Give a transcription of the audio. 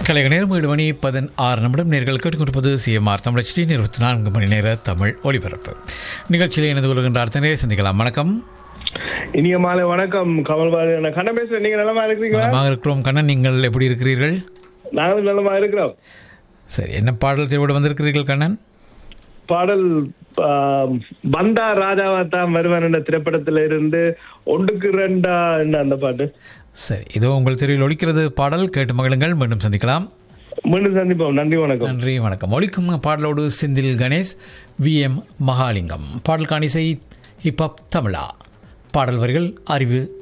கலைக நேரம் ஏழு மணி பதினாறு நிமிடம் நேர்கள் கேட்டுக்கொண்டிருப்பது சிஎம்ஆர் தமிழ் ஹெச்டி இருபத்தி நான்கு மணி நேர தமிழ் ஒளிபரப்பு நிகழ்ச்சியில் இணைந்து கொள்கின்ற அடுத்த நேரம் சந்திக்கலாம் வணக்கம் இனிய மாலை வணக்கம் கமல்பாரு நான் கண்ணன் பேசுறேன் நீங்க நலமா இருக்கிறீங்களா நலமாக இருக்கிறோம் கண்ணன் நீங்கள் எப்படி இருக்கிறீர்கள் நாங்களும் நலமா இருக்கிறோம் சரி என்ன பாடல் தேர்வோடு வந்திருக்கிறீர்கள் கண்ணன் பாடல் ஆம், பந்தா ராஜாவா தான் வருவன் என்ற திரைப்படத்துல இருந்து ஒன்றுக்கு ரெண்டா என்ன அந்த பாட்டு சரி இதோ உங்கள் தெருவில் ஒலிக்கிறது பாடல் கேட்டு மகிழுங்கள் மீண்டும் சந்திக்கலாம் மீண்டும் சந்திப்போம் நன்றி வணக்கம் நன்றி வணக்கம் ஒலிக்கும் பாடலோடு செந்தில் கணேஷ் வி எம் மகாலிங்கம் பாடல் காணிசை ஹிப்ஹப் தமிழா பாடல் வரிகள் அறிவு